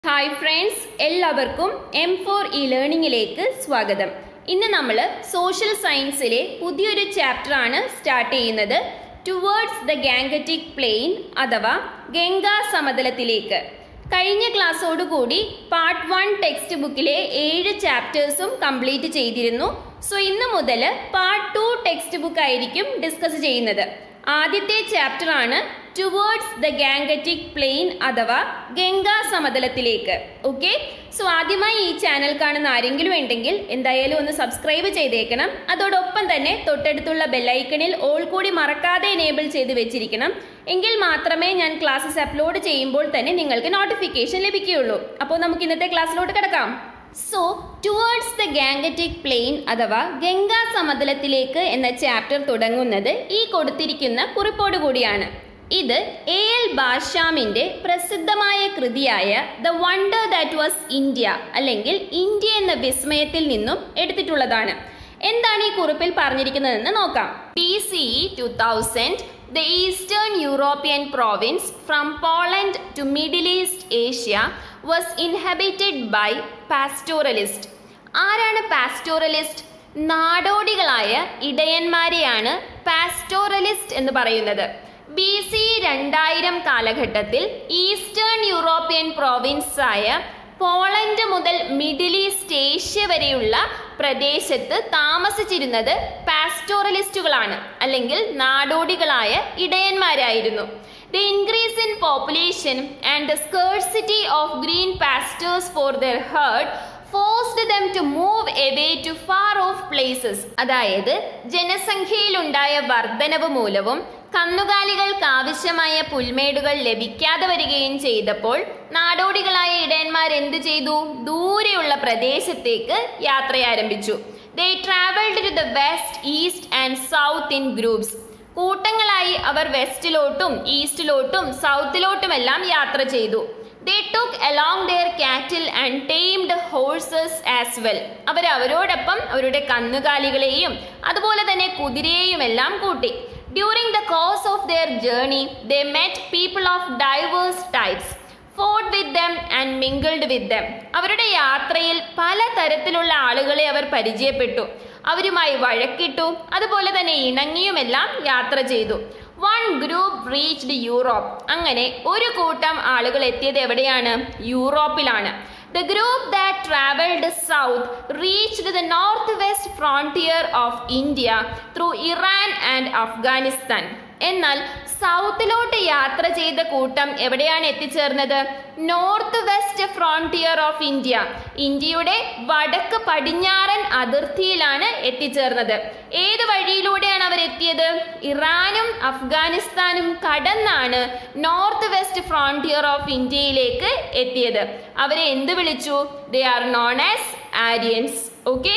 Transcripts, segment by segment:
Hi friends എല്ലാവർക്കും M four E ലേണിംഗിലേക്ക് സ്വാഗതം ഇന്ന് നമ്മൾ സോഷ്യൽ സയൻസിലെ പുതിയൊരു ചാപ്റ്റർ ആണ് സ്റ്റാർട്ട് ചെയ്യുന്നത് ടുവേർഡ്സ് ദ ഗാംഗറ്റിക് പ്ലെയിൻ അഥവാ ഗംഗാ സമതലത്തിലേക്ക് കഴിഞ്ഞ ക്ലാസ്സോടുകൂടി പാർട്ട് വൺ ടെക്സ്റ്റ് ബുക്കിലെ ഏഴ് ചാപ്റ്റേഴ്സും കംപ്ലീറ്റ് ചെയ്തിരുന്നു സോ ഇന്ന് മുതൽ പാർട്ട് ടു ടെക്സ്റ്റ് ബുക്ക് ആയിരിക്കും ഡിസ്കസ് ചെയ്യുന്നത് ആദ്യത്തെ ചാപ്റ്റർ ആണ് ടുവേർഡ്സ് ദ ഗാംഗറ്റിക് പ്ലെയിൻ അഥവാ ഗംഗാ സമതലത്തിലേക്ക് ഓക്കെ സോ ആദ്യമായി ഈ ചാനൽ കാണുന്ന ആരെങ്കിലും ഉണ്ടെങ്കിൽ എന്തായാലും ഒന്ന് സബ്സ്ക്രൈബ് ചെയ്തേക്കണം അതോടൊപ്പം തന്നെ തൊട്ടടുത്തുള്ള ബെല്ലൈക്കണിൽ ഓൾ കൂടി മറക്കാതെ എനേബിൾ ചെയ്ത് വെച്ചിരിക്കണം എങ്കിൽ മാത്രമേ ഞാൻ ക്ലാസ്സസ് അപ്ലോഡ് ചെയ്യുമ്പോൾ തന്നെ നിങ്ങൾക്ക് നോട്ടിഫിക്കേഷൻ ലഭിക്കുകയുള്ളൂ അപ്പോൾ നമുക്ക് ഇന്നത്തെ ക്ലാസ്സിലോട്ട് കിടക്കാം so towards the Gangetic plain അഥവാ ഗംഗാ സമതലത്തിലേക്ക് എന്ന ചാപ്റ്റർ തുടങ്ങുന്നത് ഈ കൊടുത്തിരിക്കുന്ന കുറിപ്പോട് കൂടിയാണ് ഇത് എ എൽ ബാഷാമിന്റെ പ്രസിദ്ധമായ കൃതിയായ the wonder that was India അല്ലെങ്കിൽ ഇന്ത്യ എന്ന വിസ്മയത്തിൽ നിന്നും എടുത്തിട്ടുള്ളതാണ് എന്താണ് ഈ കുറിപ്പിൽ പറഞ്ഞിരിക്കുന്നതെന്ന് നോക്കാം B C two thousand the eastern European province from Poland to middle east Asia was inhabited by pastoralist ആരാണ് പാസ്റ്റോറലിസ്റ്റ് നാടോടികളായ ഇടയന്മാരെയാണ് പാസ്റ്റോറലിസ്റ്റ് എന്ന് പറയുന്നത് ബി സി രണ്ടായിരം കാലഘട്ടത്തിൽ ഈസ്റ്റേൺ യൂറോപ്യൻ പ്രോവിൻസായ പോളണ്ട് മുതൽ മിഡിൽ ഈസ്റ്റ് ഏഷ്യ വരെയുള്ള പ്രദേശത്ത് താമസിച്ചിരുന്നത് പാസ്റ്റോറലിസ്റ്റുകളാണ് അല്ലെങ്കിൽ നാടോടികളായ ഇടയന്മാരായിരുന്നു the increase in population and the scarcity of green pastures for their herd forced them to move away to far off places അതായത് ജനസംഖ്യയിലുണ്ടായ വർധനവ് മൂലവും കന്നുകാലികൾക്ക് ആവശ്യമായ പുൽമേടുകൾ ലഭിക്കാതെ വരികയും ചെയ്തപ്പോൾ നാടോടികളായ ഇടയന്മാർ എന്തു ചെയ്തു ദൂരെയുള്ള പ്രദേശത്തേക്ക് യാത്ര ആരംഭിച്ചു they travelled to the west east and south in groups കൂട്ടങ്ങളായി അവർ വെസ്റ്റിലോട്ടും ഈസ്റ്റിലോട്ടും സൗത്തിലോട്ടുമെല്ലാം യാത്ര ചെയ്തു they took along their cattle and tamed horses as well അവർ അവരോടൊപ്പം അവരുടെ കന്നുകാലികളെയും അതുപോലെ തന്നെ കുതിരയെയും എല്ലാം കൂട്ടി during the course of their journey they met people of diverse types fought with them and mingled with them അവരുടെ യാത്രയിൽ പല തരത്തിലുള്ള ആളുകളെ അവർ പരിചയപ്പെട്ടു അവരുമായി വഴക്കിട്ടു അതുപോലെ തന്നെ ഇണങ്ങിയുമെല്ലാം യാത്ര ചെയ്തു വൺ ഗ്രൂപ്പ് റീച്ച്ഡ് യൂറോപ്പ് അങ്ങനെ ഒരു കൂട്ടം ആളുകൾ എത്തിയത് എവിടെയാണ് യൂറോപ്പിലാണ് the group that travelled south reached the North West Frontier of India through Iran and Afghanistan എന്നാൽ സൗത്തിലോട്ട് യാത്ര ചെയ്ത കൂട്ടം എവിടെയാണ് എത്തിച്ചേർന്നത് North West Frontier of India ഇന്ത്യയുടെ വടക്ക് പടിഞ്ഞാറൻ അതിർത്തിയിലാണ് എത്തിച്ചേർന്നത് ഏത് വഴിയിലൂടെയാണ് അവർ എത്തിയത് ഇറാനും അഫ്ഗാനിസ്ഥാനും കടന്നാണ് നോർത്ത് വെസ്റ്റ് ഫ്രോണ്ടിയർ ഓഫ് ഇന്ത്യയിലേക്ക് എത്തിയത് അവരെ എന്ത് വിളിച്ചു they are known as Aryans okay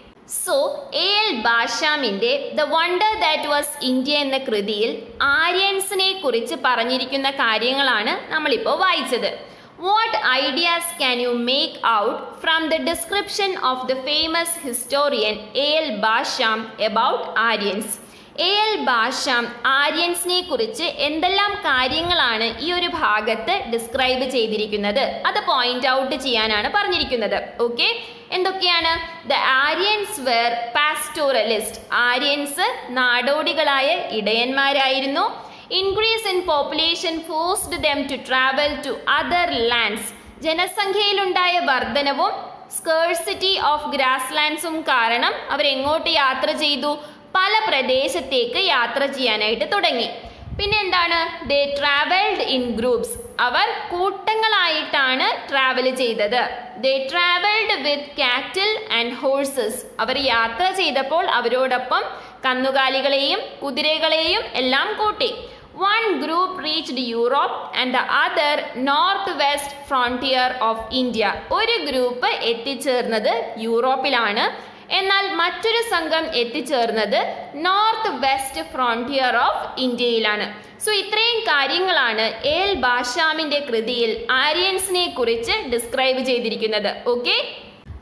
so A L ബാഷാമിൻ്റെ the wonder that was India എന്ന കൃതിയിൽ ആര്യൻസിനെ കുറിച്ച് പറഞ്ഞിരിക്കുന്ന കാര്യങ്ങളാണ് നമ്മളിപ്പോൾ വായിച്ചത് what ideas can you make out from the description of the famous historian A L Basham about Aryans A L Basham ആര്യൻസിനെ കുറിച്ച് എന്തെല്ലാം കാര്യങ്ങളാണ് ഈ ഒരു ഭാഗത്ത് ഡിസ്ക്രൈബ് ചെയ്തിരിക്കുന്നത് അത് പോയിന്റ് ഔട്ട് ചെയ്യാനാണ് പറഞ്ഞിരിക്കുന്നത് ഓക്കെ എന്തൊക്കെയാണ് the Aryans were pastoralist Aryans നാടോടികളായ ഇടയന്മാരായിരുന്നു increase in population forced them to travel to other lands ജനസംഖ്യയിലുണ്ടായ വർധനവും സ്കേഴ്സിറ്റി ഓഫ് ഗ്രാസ് ലാൻഡ്സും കാരണം അവരെങ്ങോട്ട് യാത്ര ചെയ്തു പല പ്രദേശത്തേക്ക് യാത്ര ചെയ്യാനായിട്ട് തുടങ്ങി പിന്നെ എന്താണ് ദേ ട്രാവൽഡ് ഇൻ ഗ്രൂപ്സ് അവർ കൂട്ടങ്ങളായിട്ടാണ് ട്രാവൽ ചെയ്തത് ദേ ട്രാവൽഡ് വിത്ത് കാറ്റിൽ ആൻഡ് ഹോഴ്സസ് അവർ യാത്ര ചെയ്തപ്പോൾ അവരോടൊപ്പം കന്നുകാലികളെയും കുതിരകളെയും എല്ലാം കൂട്ടി one group reached Europe and the other North West Frontier of India ഒരു ഗ്രൂപ്പ് എത്തിച്ചേർന്നത് യൂറോപ്പിലാണ് എന്നാൽ മറ്റൊരു സംഘം എത്തിച്ചേർന്നത് നോർത്ത് വെസ്റ്റ് ഫ്രോണ്ടിയർ ഓഫ് ഇന്ത്യയിലാണ് സോ ഇത്രയും കാര്യങ്ങളാണ് എൽ ബാഷാമിന്റെ കൃതിയിൽ ആര്യൻസിനെ കുറിച്ച് ഡിസ്ക്രൈബ് ചെയ്തിരിക്കുന്നത് okay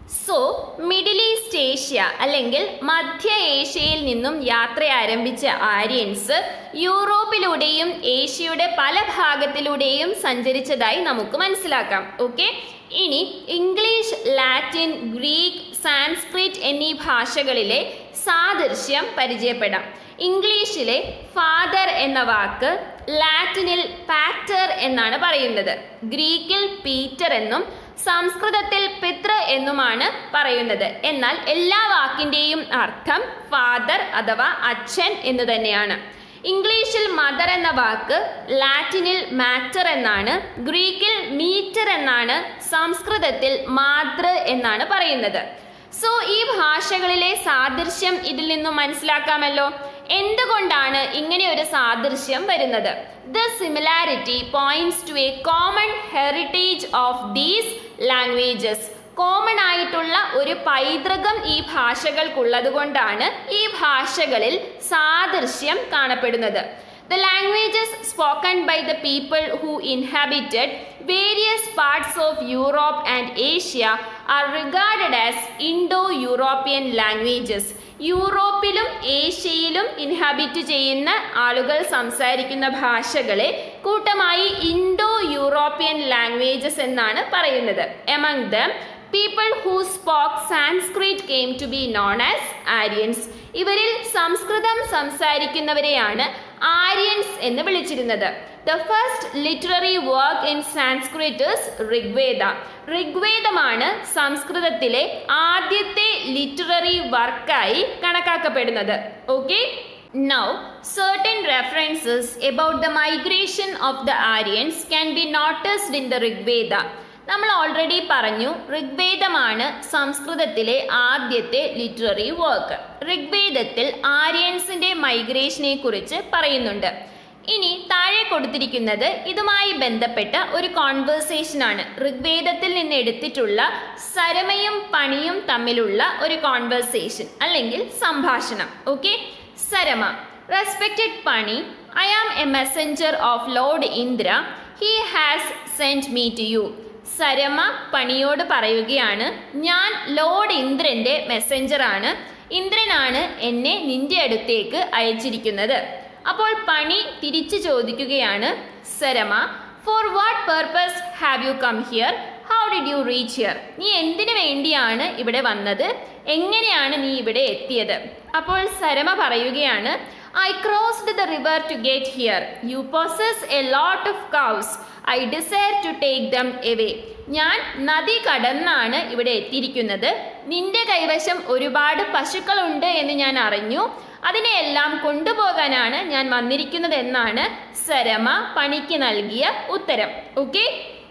so Middle east Asia അല്ലെങ്കിൽ മധ്യ ഏഷ്യയിൽ നിന്നും യാത്ര ആരംഭിച്ച ആര്യൻസ് യൂറോപ്പിലൂടെയും ഏഷ്യയുടെ പല ഭാഗത്തിലൂടെയും സഞ്ചരിച്ചതായി നമുക്ക് മനസ്സിലാക്കാം ഓക്കെ ഇനി ഇംഗ്ലീഷ് ലാറ്റിൻ ഗ്രീക്ക് സാൻസ്ക്രിറ്റ് എന്നീ ഭാഷകളിലെ സാദൃശ്യം പരിചയപ്പെടാം ഇംഗ്ലീഷിലെ ഫാദർ എന്ന വാക്ക് ലാറ്റിനിൽ പാറ്റർ എന്നാണ് പറയുന്നത് ഗ്രീക്കിൽ പീറ്റർ എന്നും സംസ്കൃതത്തിൽ പിതൃ എന്നുമാണ് പറയുന്നത് എന്നാൽ എല്ലാ വാക്കിൻ്റെയും അർത്ഥം ഫാദർ അഥവാ അച്ഛൻ എന്ന് തന്നെയാണ് ഇംഗ്ലീഷിൽ മദർ എന്ന വാക്ക് ലാറ്റിനിൽ മാറ്റർ എന്നാണ് ഗ്രീക്കിൽ മീറ്റർ എന്നാണ് സംസ്കൃതത്തിൽ മാതൃ എന്നാണ് പറയുന്നത് സോ ഈ ഭാഷകളിലെ സാദൃശ്യം ഇതിൽ നിന്നും മനസ്സിലാക്കാമല്ലോ എന്തുകൊണ്ടാണ് ഇങ്ങനെ ഒരു സാദൃശ്യം വരുന്നത് the similarity points to a common heritage of these languages common ആയിട്ടുള്ള ഒരു പൈതൃകം ഈ ഭാഷകൾക്കുള്ളത് കൊണ്ടാണ് ഈ ഭാഷകളിൽ സാദൃശ്യം കാണപ്പെടുന്നത് The languages spoken by the people who inhabited various parts of Europe and Asia are regarded as Indo-European languages. യൂറോപ്പിലും ഏഷ്യയിലും ഇൻഹാബിറ്റ് ചെയ്യുന്ന ആളുകൾ സംസാരിക്കുന്ന ഭാഷകളെ കൂട്ടമായി ഇൻഡോ യൂറോപ്യൻ ലാംഗ്വേജസ് എന്നാണ് പറയുന്നത് among them people who spoke Sanskrit came to be known as Aryans ഇവരിൽ സംസ്കൃതം സംസാരിക്കുന്നവരെയാണ് ആര്യൻസ് എന്ന് വിളിച്ചിരുന്നത് the first literary work in Sanskrit Rigveda ഋഗ്വേദമാണ് സംസ്കൃതത്തിലെ ആദ്യത്തെ ലിറ്റററി വർക്കായി കണക്കാക്കപ്പെടുന്നത് okay Now, certain references about the migration of the Aryans can be noticed in the Rigveda. നമ്മൾ ഓൾറെഡി പറഞ്ഞു ഋഗ്വേദമാണ് സംസ്കൃതത്തിലെ ആദ്യത്തെ ലിറ്റററി വർക്ക് ഋഗ്വേദത്തിൽ ആര്യൻസിന്റെ മൈഗ്രേഷനെ കുറിച്ച് പറയുന്നുണ്ട് ഇനി താഴെ കൊടുത്തിരിക്കുന്നത് ഇതുമായി ബന്ധപ്പെട്ട ഒരു കോൺവേഴ്സേഷൻ ആണ് ഋഗ്വേദത്തിൽ നിന്ന് എടുത്തിട്ടുള്ള സരമയും പണിയും തമ്മിലുള്ള ഒരു കോൺവേഴ്സേഷൻ അല്ലെങ്കിൽ സംഭാഷണം okay Sarama respected Pani I am a messenger of lord Indra he has send me to you Sarama പണിയോട് പറയുകയാണ് ഞാൻ ലോർഡ് ഇന്ദ്രന്റെ മെസ്സഞ്ചർ ആണ് ഇന്ദ്രനാണ് എന്നെ നിന്റെ അടുത്തേക്ക് അയച്ചിരിക്കുന്നത് അപ്പോൾ പണി തിരിച്ചു ചോദിക്കുകയാണ് Sarama for what purpose have you come here how did you reach here നീ എന്തിനു വേണ്ടിയാണ് ഇവിടെ വന്നത് എങ്ങനെയാണ് നീ ഇവിടെ എത്തിയത് അപ്പോൾ സരമ പറയുകയാണ് I crossed the river to get here you possess a lot of cows I desire to take them away ഞാൻ നദി കടന്നാണ് ഇവിടെ എത്തിയിരിക്കുന്നത് നിന്റെ കൈവശം ഒരുപാട് പശുക്കളുണ്ട് എന്ന് ഞാൻ അറിഞ്ഞു അതിനെയെല്ലാം കൊണ്ടുപോകാനാണ് ഞാൻ വന്നിരിക്കുന്നത് എന്നാണ് സരമ പണിക്ക് നൽകിയ ഉത്തരം ഓക്കെ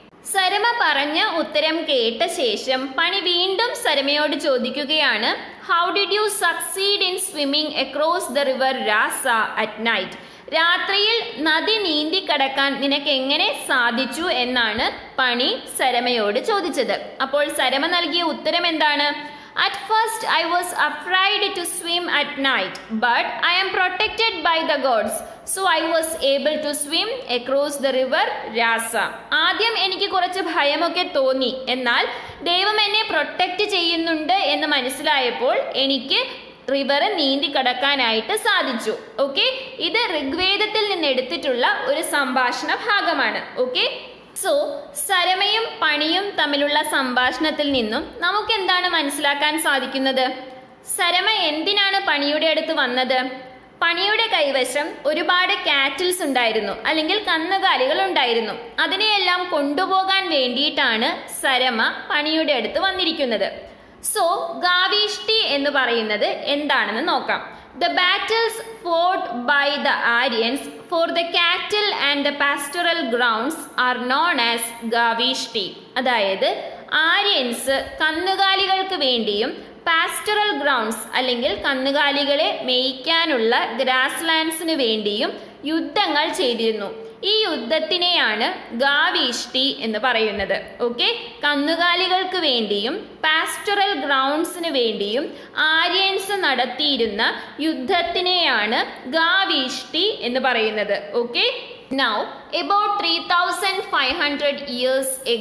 സരമ പറഞ്ഞ ഉത്തരം കേട്ട ശേഷം പണി വീണ്ടും സരമയോട് ചോദിക്കുകയാണ് how did you succeed in swimming across the river Rasa at night രാത്രിയിൽ നദി നീന്തി കടക്കാൻ നിനക്ക് എങ്ങനെ സാധിച്ചു എന്നാണ് പണി സരമയോട് ചോദിച്ചത് അപ്പോൾ സരമ നൽകിയ ഉത്തരം എന്താണ് at first I was afraid to swim at night but I am protected by the gods so I was able to swim across the river Rasa ആദ്യം എനിക്ക് കുറച്ച് ഭയമൊക്കെ തോന്നി എന്നാൽ ദൈവം എന്നെ പ്രൊട്ടക്റ്റ് ചെയ്യുന്നുണ്ട് എന്ന് മനസ്സിലായപ്പോൾ എനിക്ക് റിവർ നീന്തി കടക്കാനായിട്ട് സാധിച്ചു ഓക്കെ ഇത് ഋഗ്വേദത്തിൽ നിന്ന് എടുത്തിട്ടുള്ള ഒരു സംഭാഷണ ഭാഗമാണ് ഓക്കെ സോ സരമയും പണിയും തമ്മിലുള്ള സംഭാഷണത്തിൽ നിന്നും നമുക്ക് എന്താണ് മനസ്സിലാക്കാൻ സാധിക്കുന്നത് സരമ എന്തിനാണ് പണിയുടെ അടുത്ത് വന്നത് പണിയുടെ കൈവശം ഒരുപാട് കാറ്റിൽസ് ഉണ്ടായിരുന്നു അല്ലെങ്കിൽ കന്നുകാലികൾ ഉണ്ടായിരുന്നു അതിനെയെല്ലാം കൊണ്ടുപോകാൻ വേണ്ടിയിട്ടാണ് സരമ പണിയുടെ അടുത്ത് വന്നിരിക്കുന്നത് സോ ഗാവിഷ്ടി എന്ന് പറയുന്നത് എന്താണെന്ന് നോക്കാം the battles fought by the Aryans for the cattle and the pastoral grounds are known as Gavishti അതായത് ആര്യൻസ് കന്നുകാലികൾക്ക് വേണ്ടിയും പാസ്റ്ററൽ ഗ്രൗണ്ട്സ് അല്ലെങ്കിൽ കന്നുകാലികളെ മേയ്ക്കാനുള്ള ഗ്രാസ് ലാൻഡ്സിന് വേണ്ടിയും യുദ്ധങ്ങൾ ചെയ്തിരുന്നു ഈ യുദ്ധത്തിനെയാണ് ഗാവീഷ്ടി എന്ന് പറയുന്നത് ഓക്കെ കന്നുകാലികൾക്ക് വേണ്ടിയും പാസ്റ്ററൽ ഗ്രൗണ്ട്സിന് വേണ്ടിയും ആര്യൻസ് നടത്തിയിരുന്ന യുദ്ധത്തിനെയാണ് ഗാവീഷ്ടി എന്ന് പറയുന്നത് okay Now, about 3500 years ago,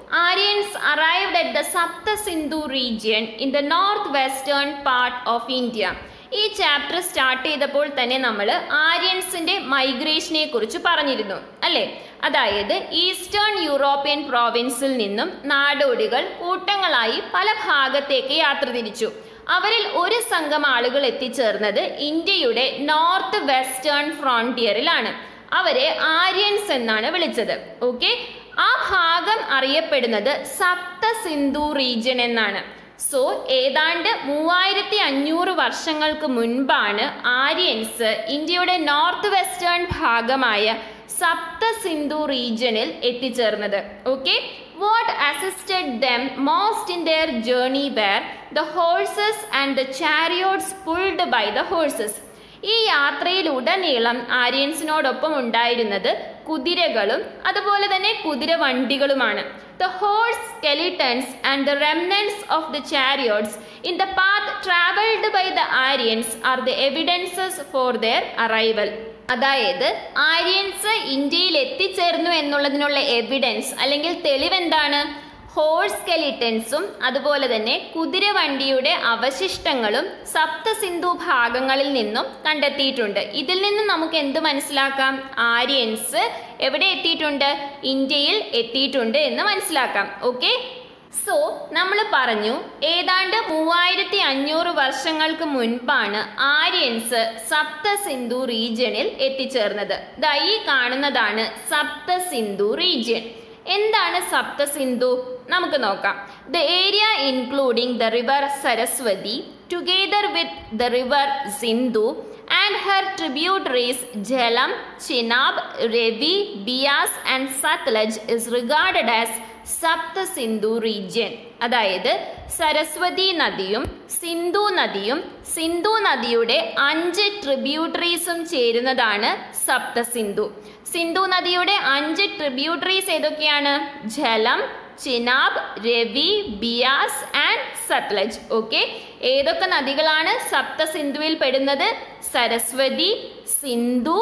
Aryans arrived at the Sapta Sindhu region in the north western part of India ഈ ചാപ്റ്റർ സ്റ്റാർട്ട് ചെയ്തപ്പോൾ തന്നെ നമ്മൾ ആര്യൻസിന്റെ മൈഗ്രേഷനെ കുറിച്ച് പറഞ്ഞിരുന്നു അല്ലേ അതായത് ഈസ്റ്റേൺ യൂറോപ്യൻ പ്രോവിൻസിൽ നിന്നും നാടോടികൾ കൂട്ടങ്ങളായി പല ഭാഗത്തേക്ക് യാത്ര തിരിച്ചു അവരിൽ ഒരു സംഘം ആളുകൾ എത്തിച്ചേർന്നത് ഇന്ത്യയുടെ നോർത്ത് വെസ്റ്റേൺ ഫ്രോണ്ടിയറിലാണ് അവരെ ആര്യൻസ് എന്നാണ് വിളിച്ചത് ഓക്കെ ആ ഭാഗം അറിയപ്പെടുന്നത് സപ്ത സിന്ധു റീജിയൻ എന്നാണ് സോ ഏതാണ്ട് മൂവായിരത്തി അഞ്ഞൂറ് വർഷങ്ങൾക്ക് മുൻപാണ് ആര്യൻസ് ഇന്ത്യയുടെ നോർത്ത് വെസ്റ്റേൺ ഭാഗമായ സപ്ത സിന്ധു റീജിയനിൽ എത്തിച്ചേർന്നത് okay what assisted them most in their journey were the horses and the chariots pulled by the horses ഈ യാത്രയിലുടനീളം ആര്യൻസിനോടൊപ്പം ഉണ്ടായിരുന്നത് കുതിരകളും അതുപോലെ തന്നെ കുതിര വണ്ടികളുമാണ് the horse skeletons and the remnants of the chariots in the path travelled by the Aryans are the evidences for their arrival അതായത് ആര്യൻസ് ഇന്ത്യയിൽ എത്തിച്ചേർന്നു എന്നുള്ളതിനുള്ള എവിഡൻസ് അല്ലെങ്കിൽ തെളിവെന്താണ് ഹോഴ്സ് സ്കെലിറ്റൻസും അതുപോലെ തന്നെ കുതിരവണ്ടിയുടെ അവശിഷ്ടങ്ങളും സപ്തസിന്ധു ഭാഗങ്ങളിൽ നിന്നും കണ്ടെത്തിയിട്ടുണ്ട് ഇതിൽ നിന്ന് നമുക്ക് എന്ത് മനസ്സിലാക്കാം ആര്യൻസ് എവിടെ എത്തിയിട്ടുണ്ട് ഇന്ത്യയിൽ എത്തിയിട്ടുണ്ട് എന്ന് മനസ്സിലാക്കാം ഓക്കെ സോ നമ്മൾ പറഞ്ഞു ഏതാണ്ട് മൂവായിരത്തി അഞ്ഞൂറ് വർഷങ്ങൾക്ക് മുൻപാണ് ആര്യൻസ് സപ്തസിന്ധു റീജിയനിൽ എത്തിച്ചേർന്നത് ദാ ഈ കാണുന്നതാണ് സപ്തസിന്ധു റീജിയൻ എന്താണ് സപ്തസിന്ധു നമുക്ക് നോക്കാം the area including the river Saraswati together with the river Sindhu and her tributaries Jhelum Chenab Ravi Beas and Sutlej is regarded as Sapta Sindhu region അതായത് സരസ്വതി നദിയും സിന്ധു നദിയും സിന്ധു നദിയുടെ അഞ്ച് ട്രിബ്യൂട്ടറീസും ചേരുന്നതാണ് സപ്ത സിന്ധു സിന്ധു നദിയുടെ അഞ്ച് ട്രിബ്യൂട്ടറീസ് ഏതൊക്കെയാണ് ജലം ചിനാബ് രവി ബിയാസ് ആൻഡ് സത്ലജ് ഓക്കെ ഏതൊക്കെ നദികളാണ് സപ്ത സിന്ധുവിൽ പെടുന്നത് സരസ്വതി സിന്ധു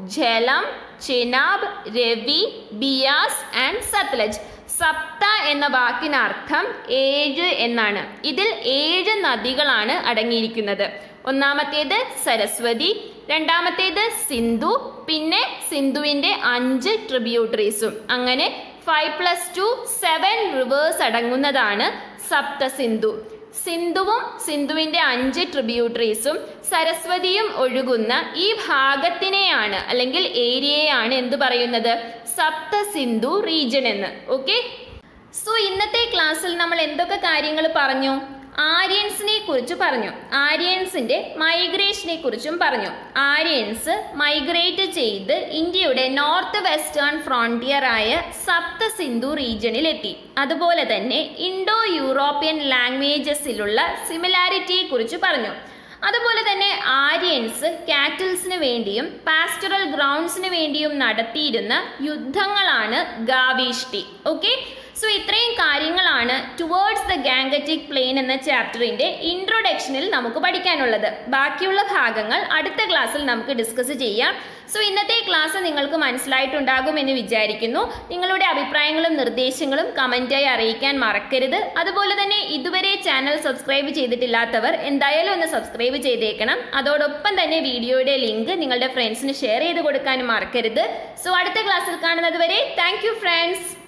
ജലം ചിനാബ് രവി ബിയാസ് ആൻഡ് സത്ലജ് സപ്ത എന്ന വാക്കിനർത്ഥം ഏഴ് എന്നാണ് ഇതിൽ ഏഴ് നദികളാണ് അടങ്ങിയിരിക്കുന്നത് ഒന്നാമത്തേത് സരസ്വതി രണ്ടാമത്തേത് സിന്ധു പിന്നെ സിന്ധുവിൻ്റെ അഞ്ച് ട്രിബ്യൂട്ടറീസും അങ്ങനെ five plus two seven rivers അടങ്ങുന്നതാണ് സപ്തസിന്ധു സിന്ധുവും സിന്ധുവിൻ്റെ അഞ്ച് ട്രിബ്യൂട്ടറീസും സരസ്വതിയും ഒഴുകുന്ന ഈ ഭാഗത്തിനെയാണ് അല്ലെങ്കിൽ ഏരിയയാണ് എന്ത് പറയുന്നത് സപ്ത സിന്ധു റീജിയൻ എന്ന് ഓക്കെ സോ ഇന്നത്തെ ക്ലാസ്സിൽ നമ്മൾ എന്തൊക്കെ കാര്യങ്ങൾ പറഞ്ഞു ആര്യൻസിനെ കുറിച്ച് പറഞ്ഞു ആര്യൻസിന്റെ മൈഗ്രേഷനെ കുറിച്ചും പറഞ്ഞു ആര്യൻസ് മൈഗ്രേറ്റ് ചെയ്ത് ഇന്ത്യയുടെ നോർത്ത് വെസ്റ്റേൺ ഫ്രോണ്ടിയർ ആയ സപ്ത സിന്ധു റീജിയനിൽ എത്തി അതുപോലെ തന്നെ ഇൻഡോ യൂറോപ്യൻ ലാംഗ്വേജസിലുള്ള സിമിലാരിറ്റിയെ കുറിച്ച് പറഞ്ഞു അതുപോലെ തന്നെ ആര്യൻസ് കാറ്റിൽസിന് വേണ്ടിയും പാസ്റ്ററൽ ഗ്രൗണ്ട്സിന് വേണ്ടിയും നടത്തിയിരുന്ന യുദ്ധങ്ങളാണ് ഗാവിഷ്ടി ഓക്കെ സോ ഇത്രയും കാര്യങ്ങളാണ് ടുവേർഡ്സ് ദ ഗാംഗറ്റിക് പ്ലെയിൻ എന്ന ചാപ്റ്ററിന്റെ ഇൻട്രൊഡക്ഷനിൽ നമുക്ക് പഠിക്കാനുള്ളത് ബാക്കിയുള്ള ഭാഗങ്ങൾ അടുത്ത ക്ലാസ്സിൽ നമുക്ക് ഡിസ്കസ് ചെയ്യാം സോ ഇന്നത്തെ ക്ലാസ് നിങ്ങൾക്ക് മനസ്സിലായിട്ടുണ്ടാകും എന്ന് വിചാരിക്കുന്നു നിങ്ങളുടെ അഭിപ്രായങ്ങളും നിർദ്ദേശങ്ങളും കമൻറ്റായി അറിയിക്കാൻ മറക്കരുത് അതുപോലെ തന്നെ ഇതുവരെ ചാനൽ സബ്സ്ക്രൈബ് ചെയ്തിട്ടില്ലാത്തവർ എന്തായാലും ഒന്ന് സബ്സ്ക്രൈബ് ചെയ്തേക്കണം അതോടൊപ്പം തന്നെ വീഡിയോയുടെ ലിങ്ക് നിങ്ങളുടെ ഫ്രണ്ട്സിന് ഷെയർ ചെയ്ത് കൊടുക്കാനും മറക്കരുത് സോ അടുത്ത ക്ലാസ്സിൽ കാണുന്നത് വരെ താങ്ക് യു ഫ്രണ്ട്സ്